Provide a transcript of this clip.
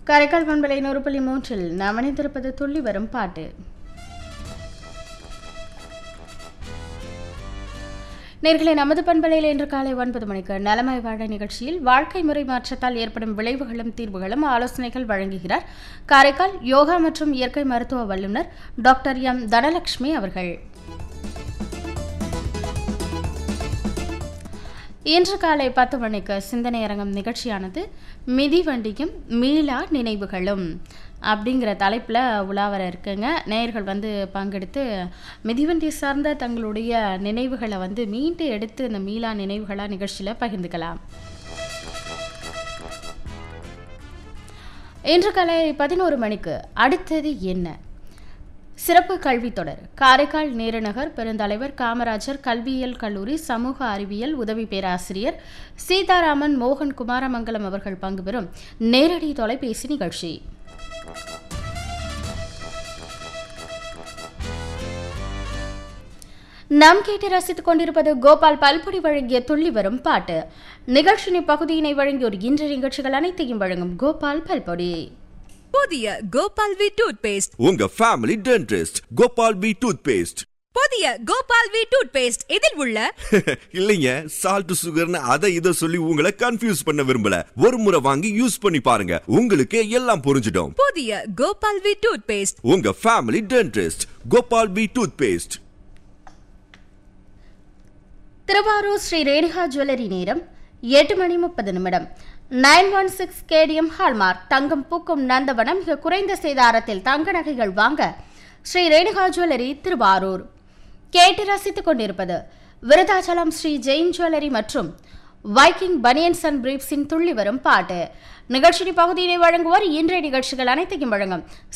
காரைக்கால் பண்பலை நூறு புள்ளி மூன்றில் நாம் இணைந்திருப்பது துள்ளி வரும் பாட்டு நேர்களை நமது பண்பலையில் இன்று காலை ஒன்பது மணிக்கு நலமாய் வாழ நிகழ்ச்சியில் வாழ்க்கை முறை மாற்றத்தால் ஏற்படும் விளைவுகளும் தீர்வுகளும் ஆலோசனைகள் வழங்குகிறார் காரைக்கால் யோகா மற்றும் இயற்கை மருத்துவ வல்லுநர் டாக்டர் எம் தனலட்சுமி அவர்கள் இன்று காலை பத்து மணிக்கு சிந்தனை அரங்கம் நிகழ்ச்சியானது மிதிவண்டியும் மீளா நினைவுகளும் அப்படிங்கிற தலைப்பில் உலாவர இருக்குங்க நேயர்கள் வந்து பங்கெடுத்து மிதிவண்டி சார்ந்த தங்களுடைய நினைவுகளை வந்து மீண்டு எடுத்து இந்த மீளா நினைவுகளாக நிகழ்ச்சியில் பகிர்ந்துக்கலாம் இன்று காலை பதினோரு மணிக்கு அடுத்தது என்ன சிறப்பு கல்வி தொடர் காரைக்கால் நேருநகர் பெருந்தலைவர் காமராஜர் கல்வியியல் கல்லூரி சமூக அறிவியல் உதவி பேராசிரியர் சீதாராமன் மோகன் குமாரமங்கலம் அவர்கள் பங்கு பெறும் நேரடி தொலைபேசி நிகழ்ச்சி நாம் கேட்டு ரசித்துக் கொண்டிருப்பது கோபால் பல்பொடி வழங்கிய துள்ளி வரும் பாட்டு நிகழ்ச்சியின் பகுதியினை வழங்கியோர் இன்று நிகழ்ச்சிகள் அனைத்தையும் வழங்கும் கோபால் பல்பொடி புதிய கோபால் வி டூத் பேஸ்ட் உங்க family dentist Gopal P toothpaste புதிய கோபால் வி டூத் பேஸ்ட் இதில் உள்ள இல்லைங்க சால்ட் சுகர்னு அதை இதை சொல்லி உங்களை கன்ஃபியூஸ் பண்ண விரும்பல ஒரு முறை வாங்கி யூஸ் பண்ணி பாருங்க உங்களுக்கு எல்லாம் புரிஞ்சிடும் புதிய கோபால் வி டூத் பேஸ்ட் உங்க family dentist Gopal P toothpaste Thiruvarur Sri Renuka jewellery நேரம் எட்டு மணி முப்பது நிமிடம் nine one six KDM hallmark தங்கம் பூக்கும் நந்தவனம் மிக குறைந்த சேதாரத்தில் தங்க நகைகள் வாங்க ஸ்ரீ ரேணுகா ஜுவல்லரி திருவாரூர் கேட்டு ரசித்துக் கொண்டிருப்பது விருதாச்சலம் ஸ்ரீ ஜெயின் ஜுவல்லரி மற்றும் வைக்கிங் பனியன்ஸ் அண்ட் பிரீப்ஸின் துள்ளி வரும் பாட்டு நிகழ்ச்சியின் பகுதியினை வழங்குவோர் இன்றைய நிகழ்ச்சிகள் அனைத்தையும் வழங்கும்